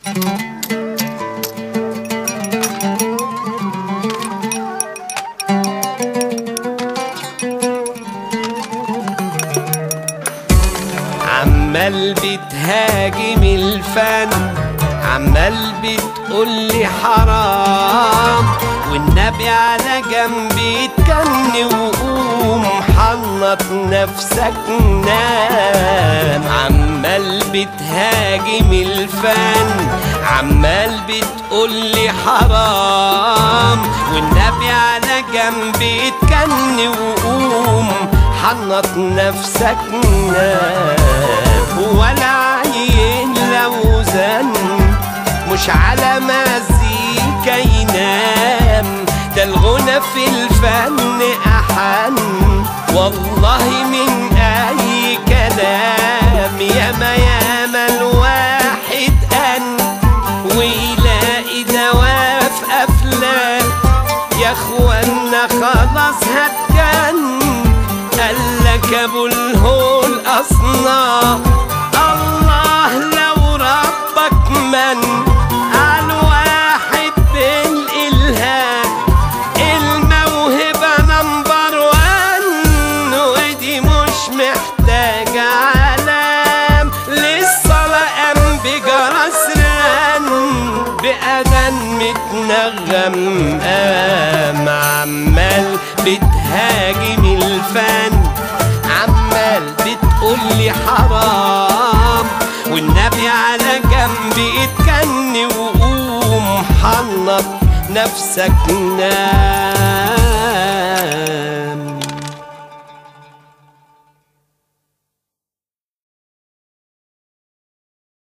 عمال بتهاجم الفن عمال بتقولي حرام والنبي على جنب يتكن وقوم حنط نفسك نام عمال بتهاجم الفن عمال بتقولي حرام والنبي على جنب يتكن وقوم حنط نفسك نام ولا عين لو زن مش على مزيكا ينام ده الغنى في الفن أحن والله من أي كلام ياما ياما الواحد أن ويلاقي دواء في أفلام يا اخوانا خلاص هتجن قالك ابو الهول اصنام الله لو ربك من على واحد بالالهام الموهبه نمبر وان ودي مش محتاجه علام للصلاه قام بجرس رن بأذان متنغم قام عمال بتهاجم الفن عمال بتقولي حرام والنبي على جنب اتكن وقوم حنط نفسك نام